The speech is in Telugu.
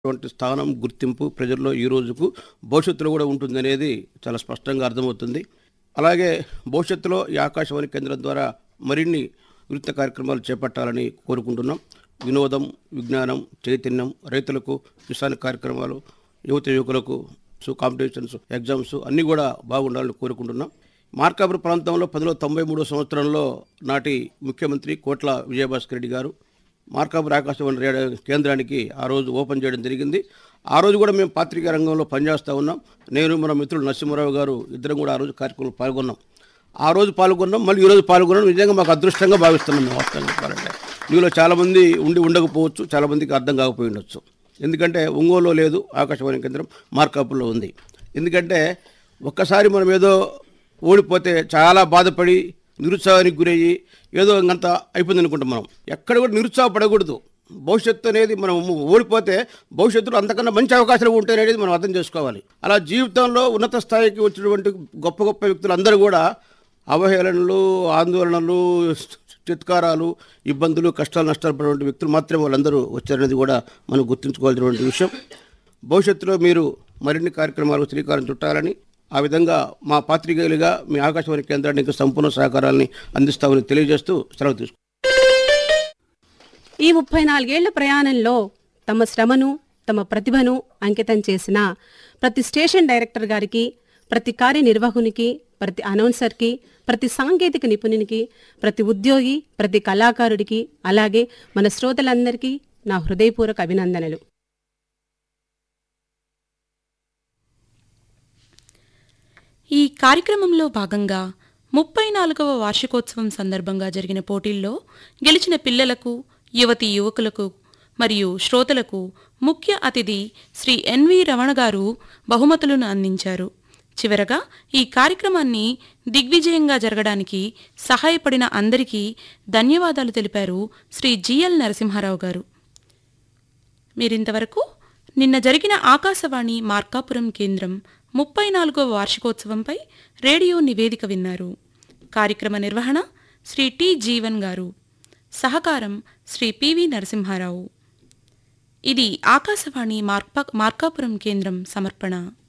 వంటి స్థానం గుర్తింపు ప్రజల్లో ఈ రోజుకు భవిష్యత్తులో కూడా ఉంటుందనేది చాలా స్పష్టంగా అర్థమవుతుంది అలాగే భవిష్యత్తులో ఈ ఆకాశవాణి కేంద్రం ద్వారా మరిన్ని వినూత్న కార్యక్రమాలు చేపట్టాలని కోరుకుంటున్నాం వినోదం విజ్ఞానం చైతన్యం రైతులకు కిసాన్ కార్యక్రమాలు యువత యువకులకు సో కాంపిటీషన్స్ ఎగ్జామ్స్ అన్నీ కూడా బాగుండాలని కోరుకుంటున్నాం మార్కాపురం ప్రాంతంలో పంతొమ్మిది తొంభై మూడో సంవత్సరంలో నాటి ముఖ్యమంత్రి కోట్ల విజయభాస్కర్ రెడ్డి గారు మార్కాపురం ఆకాశవాణి రేడియో కేంద్రానికి ఆ రోజు ఓపెన్ చేయడం జరిగింది ఆ రోజు కూడా మేము పాత్రికా రంగంలో పనిచేస్తూ ఉన్నాం నేను మన మిత్రుడు నరసింహారావు గారు ఇద్దరం కూడా ఆ రోజు కార్యక్రమంలో పాల్గొన్నాం ఆ రోజు పాల్గొన్నాం మళ్ళీ ఈ రోజు పాల్గొన్నాం నిజంగా మాకు అదృష్టంగా భావిస్తున్నాం మేము వాస్తవంగా చెప్పాలంటే మీలో చాలామంది ఉండి ఉండకపోవచ్చు చాలామందికి అర్థం కాకపోయి ఉండొచ్చు ఎందుకంటే ఒంగోలులో లేదు ఆకాశవాణి కేంద్రం మార్కాపుల్లో ఉంది ఎందుకంటే ఒక్కసారి మనం ఏదో ఓడిపోతే చాలా బాధపడి నిరుత్సాహానికి గురయ్యి ఏదో ఇంకంత అయిపోయింది అనుకుంటాం మనం ఎక్కడ కూడా నిరుత్సాహపడకూడదు భవిష్యత్తు అనేది మనం ఓడిపోతే భవిష్యత్తులో అంతకన్నా మంచి అవకాశాలు ఉంటాయనేది మనం అర్థం చేసుకోవాలి అలా జీవితంలో ఉన్నత స్థాయికి వచ్చినటువంటి గొప్ప గొప్ప వ్యక్తులు అందరూ కూడా అవహేళనలు ఆందోళనలు చిత్కారాలు ఇబ్బందులు కష్టాలు నష్టాలు పడినటువంటి వ్యక్తులు మాత్రమే వాళ్ళందరూ వచ్చారనేది కూడా మనం గుర్తుంచుకోవాల్సినటువంటి విషయం భవిష్యత్తులో మీరు మరిన్ని కార్యక్రమాలు శ్రీకారం చుట్టాలని ఆ విధంగా మా పాత్రికేయులుగా మీ ఆకాశవాణి కేంద్రానికి సంపూర్ణ సహకారాన్ని అందిస్తామని తెలియజేస్తూ సెలవు తీసుకుంటాం ఈ ముప్పై నాలుగేళ్ల ప్రయాణంలో తమ శ్రమను తమ ప్రతిభను అంకితం చేసిన ప్రతి స్టేషన్ డైరెక్టర్ గారికి ప్రతి కార్యనిర్వాహకునికి ప్రతి అనౌన్సర్కి ప్రతి సాంకేతిక నిపుణునికి ప్రతి ఉద్యోగి ప్రతి కళాకారుడికి అలాగే మన శ్రోతలందరికీ నా హృదయపూర్వక అభినందనలు ఈ కార్యక్రమంలో భాగంగా ముప్పై నాలుగవ వార్షికోత్సవం సందర్భంగా జరిగిన పోటీల్లో గెలిచిన పిల్లలకు యువతి యువకులకు మరియు శ్రోతలకు ముఖ్య అతిథి శ్రీ ఎన్వి రమణ గారు బహుమతులను అందించారు చివరగా ఈ కార్యక్రమాన్ని దిగ్విజయంగా జరగడానికి సహాయపడిన అందరికీ ధన్యవాదాలు తెలిపారు శ్రీ జిఎల్ నరసింహారావు గారు మీరింతవరకు నిన్న జరిగిన ఆకాశవాణి మార్కాపురం కేంద్రం ముప్పై నాలుగవ వార్షికోత్సవంపై రేడియో నివేదిక విన్నారు కార్యక్రమ నిర్వహణ శ్రీ టి జీవన్ గారు సహకారం శ్రీ పివి నరసింహారావు ఇది ఆకాశవాణి మార్పా మార్కాపురం కేంద్రం సమర్పణ